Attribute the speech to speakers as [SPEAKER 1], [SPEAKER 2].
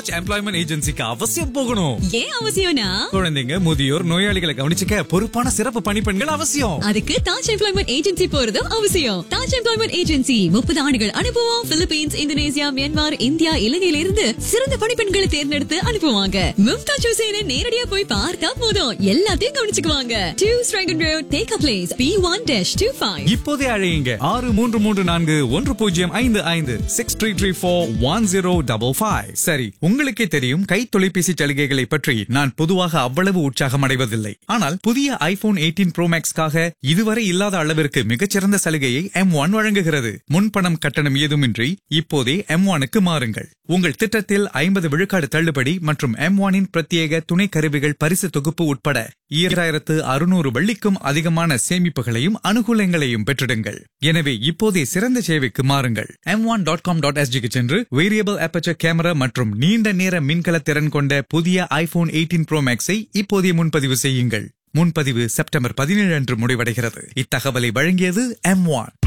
[SPEAKER 1] touch employment ஏஜென்சிக்கு அவசியம் போகணும்
[SPEAKER 2] ஏன் அவசியம்னா
[SPEAKER 1] குழந்தைங்க முதியோர் நோயாளிகளை கவனிச்சுக்க பொறுப்பான சிறப்பு பணிப்பெண்கள் அவசியம்
[SPEAKER 2] அதுக்கு தாஜ் எம்ப்ளாய்மெண்ட் ஏஜென்சி போறதும் அவசியம் தாஜ் எம்ப்ளாய்மெண்ட் ஏஜென்சி முப்பது ஆண்டுகள் அனுபவம் பிலிப்பீன்ஸ் இந்தோனேசியா மியான்மர் இந்தியா இலங்கையில இருந்து சிறந்த பணிப்பெண்களை தேர்ந்தெடுத்து அனுப்புவாங்க மும்தாஜ் ஹுசேனை நேரடியா போய் பார்த்தா போதும் எல்லாத்தையும் கவனிச்சுக்குவாங்க two Strachan road take place B one dash two five
[SPEAKER 1] இப்போதே அழையுங்க ஆறு மூன்று மூன்று நான்கு ஒன்று பூஜ்ஜியம் ஐந்து ஐந்து six three three four one zero double five சரி உங்களுக்கே தெரியும் கை தொலைபேசி சலுகைகளை பற்றி நான் பொதுவாக அவ்வளவு உற்சாகம் அடைவதில்லை ஆனால் புதிய ஐபோன் எயிட்டீன் ப்ரோ மேக்ஸ்க்காக இதுவரை இல்லாத அளவிற்கு மிகச்சிறந்த சலுகையை எம் ஒன் வழங்குகிறது முன்பணம் கட்டணம் ஏதுமின்றி இப்போதே எம் ஒனுக்கு மாறுங்கள் உங்கள் திட்டத்தில் ஐம்பது விழுக்காடு தள்ளுபடி மற்றும் எம் ஒனின் பிரத்யேக துணை கருவிகள் பரிசு தொகுப்பு உட்பட ஈராயிரத்து அறுநூறு வெள்ளிக்கும் அதிகமான சேமிப்புகளையும் அனுகூலங்களையும் பெற்றிடுங்கள் எனவே இப்போதே சிறந்த சேவைக்கு மாறுங்கள் M one dot com dot எஸ்ஜிக்கு சென்று வேரியபிள் அபச்சர் கேமரா மற்றும் நீண்ட நேர மின்கல திறன் கொண்ட புதிய ஐபோன் எயிட்டீன் ப்ரோ மேக்ஸை இப்போதே முன்பதிவு செய்யுங்கள் முன்பதிவு செப்டம்பர் பதினேழு அன்று முடிவடைகிறது இத்தகவலை வழங்கியது எம் ஒன்